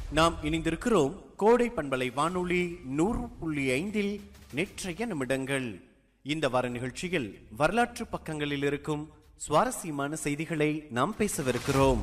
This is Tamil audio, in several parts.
நாம் இணைந்திருக்கிறோம் கோடை பண்பலை வானொலி நூறு புள்ளி ஐந்தில் நேற்றைய நிமிடங்கள் இந்த வார நிகழ்ச்சியில் வரலாற்று பக்கங்களில் இருக்கும் சுவாரஸ்யமான செய்திகளை நாம் பேசவிருக்கிறோம்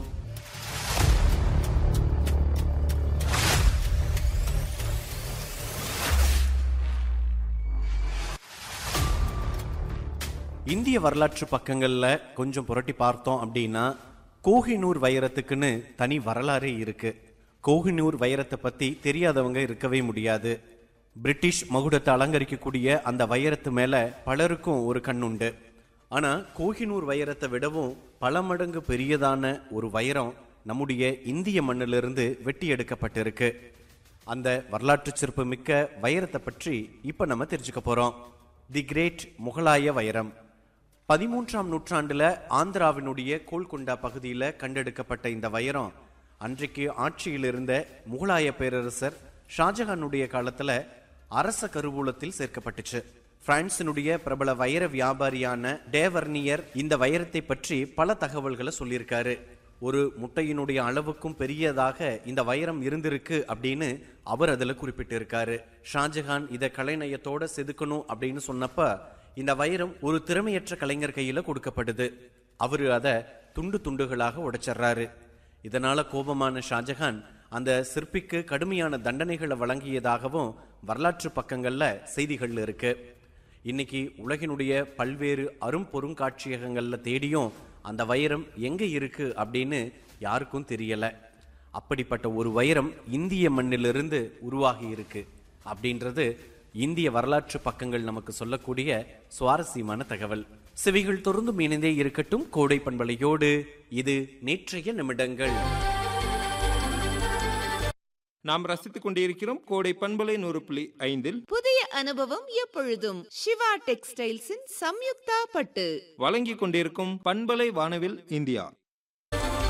இந்திய வரலாற்று பக்கங்கள்ல கொஞ்சம் புரட்டி பார்த்தோம் அப்படின்னா கோஹினூர் வைரத்துக்குன்னு தனி வரலாறே இருக்கு கோஹினூர் வைரத்தை பத்தி தெரியாதவங்க இருக்கவே முடியாது பிரிட்டிஷ் மகுடத்தை அலங்கரிக்கக்கூடிய அந்த வைரத்து மேல பலருக்கும் ஒரு கண்ணுண்டு ஆனா கோஹினூர் வைரத்தை விடவும் பல மடங்கு பெரியதான ஒரு வைரம் நம்முடைய இந்திய மண்ணிலிருந்து வெட்டி எடுக்கப்பட்டிருக்கு அந்த வரலாற்று சிறப்பு மிக்க வைரத்தை பற்றி இப்ப நம்ம தெரிஞ்சுக்க போறோம் தி கிரேட் முகலாய வைரம் பதிமூன்றாம் நூற்றாண்டுல ஆந்திராவினுடைய கோல்கொண்டா பகுதியில கண்டெடுக்கப்பட்ட இந்த வைரம் அன்றைக்கு ஆட்சியில் இருந்த முகலாய பேரரசர் ஷாஜஹானுடைய காலத்துல அரச கருவூலத்தில் சேர்க்கப்பட்டுச்சு பிரான்சினுடைய பிரபல வைர வியாபாரியான டேவர்னியர் இந்த வைரத்தை பற்றி பல தகவல்களை சொல்லியிருக்காரு ஒரு முட்டையினுடைய அளவுக்கும் பெரியதாக இந்த வைரம் இருந்திருக்கு அப்படின்னு அவர் அதுல குறிப்பிட்டிருக்காரு ஷாஜஹான் இதை கலைநயத்தோட செதுக்கணும் அப்படின்னு சொன்னப்ப இந்த வைரம் ஒரு திறமையற்ற கலைஞர் கையில கொடுக்கப்படுது அவரு அதை துண்டு துண்டுகளாக உடைச்சிடுறாரு இதனால கோபமான ஷாஜஹான் அந்த சிற்பிக்கு கடுமையான தண்டனைகளை வழங்கியதாகவும் வரலாற்று பக்கங்கள்ல செய்திகள் இருக்கு இன்னைக்கு உலகினுடைய பல்வேறு அரும் பொருங்காட்சியகங்கள்ல தேடியும் அந்த வைரம் எங்க இருக்கு அப்படின்னு யாருக்கும் தெரியல அப்படிப்பட்ட ஒரு வைரம் இந்திய மண்ணிலிருந்து உருவாகி இருக்கு அப்படின்றது இந்திய வரலாற்று பக்கங்கள் நமக்கு சொல்லக்கூடிய சுவாரஸ்யமான தகவல் செவிகள் தொடர்ந்தும் இணைந்தே இருக்கட்டும் கோடை பண்பலையோடு இது நேற்றைய நிமிடங்கள் நாம் ரசித்துக் கொண்டிருக்கிறோம் கோடை பண்பலை நூறு புள்ளி ஐந்தில் புதிய அனுபவம் எப்பொழுதும் சிவா டெக்ஸ்டைல்ஸின் சம்யுக்தா பட்டு வழங்கிக் கொண்டிருக்கும் பண்பலை வானவில் இந்தியா